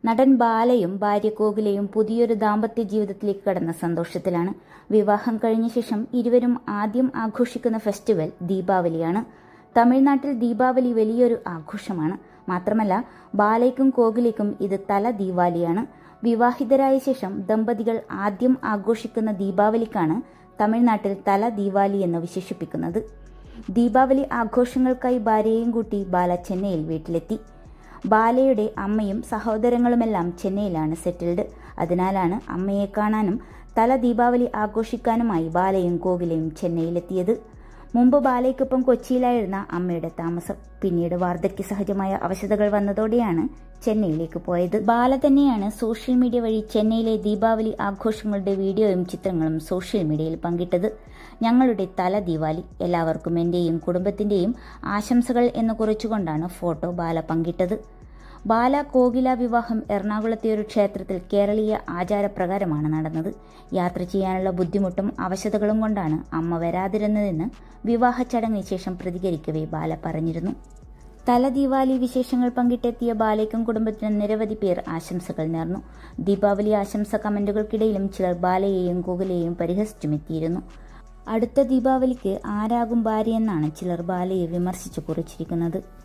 നടൻ ബാലയും ഭാര്യ കോകിലയും പുതിയൊരു ദാമ്പത്യ ജീവിതത്തിലേക്ക് കടന്ന സന്തോഷത്തിലാണ് വിവാഹം കഴിഞ്ഞ ശേഷം ഇരുവരും ആദ്യം ആഘോഷിക്കുന്ന ഫെസ്റ്റിവൽ ദീപാവലിയാണ് തമിഴ്നാട്ടിൽ ദീപാവലി വലിയൊരു ആഘോഷമാണ് മാത്രമല്ല ബാലയ്ക്കും കോകിലയ്ക്കും ഇത് തല ദീപാവലിയാണ് വിവാഹിതരായ ശേഷം ദമ്പതികൾ ആദ്യം ആഘോഷിക്കുന്ന ദീപാവലിക്കാണ് തമിഴ്നാട്ടിൽ തല ദീപാവലി എന്ന് വിശേഷിപ്പിക്കുന്നത് ദീപാവലി ആഘോഷങ്ങൾക്കായി ഭാര്യയെയും കൂട്ടി ബാല ചെന്നൈയിൽ വീട്ടിലെത്തി ബാലയുടെ അമ്മയും സഹോദരങ്ങളുമെല്ലാം ചെന്നൈയിലാണ് സെറ്റിൽഡ് അതിനാലാണ് അമ്മയെ കാണാനും തല ദീപാവലി ആഘോഷിക്കാനുമായി ബാലയും കോകിലയും ചെന്നൈയിലെത്തിയത് മുമ്പ് ബാലയ്ക്കൊപ്പം കൊച്ചിയിലായിരുന്ന അമ്മയുടെ താമസം പിന്നീട് വാർദ്ധക്യ സഹജമായ അവശതകൾ വന്നതോടെയാണ് ചെന്നൈയിലേക്ക് പോയത് ബാല തന്നെയാണ് സോഷ്യൽ മീഡിയ വഴി ചെന്നൈയിലെ ദീപാവലി ആഘോഷങ്ങളുടെ വീഡിയോയും ചിത്രങ്ങളും സോഷ്യൽ മീഡിയയിൽ പങ്കിട്ടത് ഞങ്ങളുടെ തല ദീപാവലി എല്ലാവർക്കും എന്റെയും കുടുംബത്തിന്റെയും ആശംസകൾ എന്ന് കുറിച്ചുകൊണ്ടാണ് ഫോട്ടോ ബാല പങ്കിട്ടത് ബാല കോകില വിവാഹം എറണാകുളത്തെ ഒരു ക്ഷേത്രത്തിൽ കേരളീയ ആചാരപ്രകാരമാണ് നടന്നത് യാത്ര ചെയ്യാനുള്ള ബുദ്ധിമുട്ടും അവശതകളും കൊണ്ടാണ് അമ്മ വരാതിരുന്നതെന്ന് വിവാഹ ചടങ്ങിന് ശേഷം പ്രതികരിക്കവേ ബാല പറഞ്ഞിരുന്നു തല ദീപാവലി വിശേഷങ്ങൾ പങ്കിട്ടെത്തിയ ബാലയ്ക്കും കുടുംബത്തിനും നിരവധി പേർ ആശംസകൾ നേർന്നു ദീപാവലി ആശംസ കമന്റുകൾക്കിടയിലും ചിലർ ബാലയെയും കോകിലയെയും പരിഹസിച്ചുമെത്തിയിരുന്നു അടുത്ത ദീപാവലിക്ക് ആരാകും ഭാര്യയെന്നാണ് ചിലർ ബാലയെ വിമർശിച്ചു കുറിച്ചിരിക്കുന്നത്